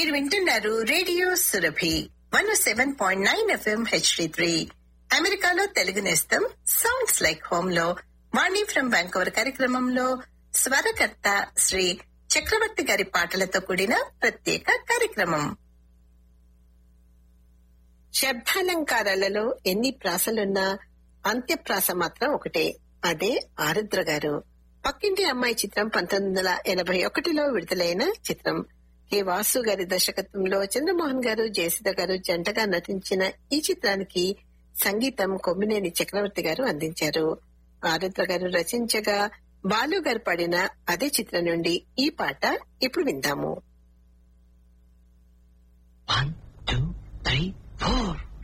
మీరు వింటున్నారు radio Surabhi one seven point nine FM HD three అమెరికాలో తెలుగు నేస్తం సాంగ్స్ లైక్ హోమ్ లో వాణి ఫ్రం బ్యాంకోవర్ కార్యక్రమంలో స్వరకర్త శ్రీ చక్రవర్తి గారి పాటలతో కూడిన ప్రత్యేక కార్యక్రమం శబ్దాలంకారాలలో ఎన్ని ప్రాసలున్నా అంత్యప్రాస మాత్రం ఒకటే అదే ఆరుద్ర గారు పక్కింటి అమ్మాయి చిత్రం పంతొమ్మిది వందల ఎనభై ఒకటిలో విడుదలైన చిత్రం కె వాసు గారి దర్శకత్వంలో చంద్రమోహన్ గారు జయసుధ గారు జంటగా నటించిన ఈ చిత్రానికి సంగీతం కొమ్మినేని చక్రవర్తి గారు అందించారు ఆరుద్ర గారు రచించగా బాలు గారు పాడిన అదే చిత్రం నుండి ఈ పాట ఇప్పుడు విందాము One, two, three, four.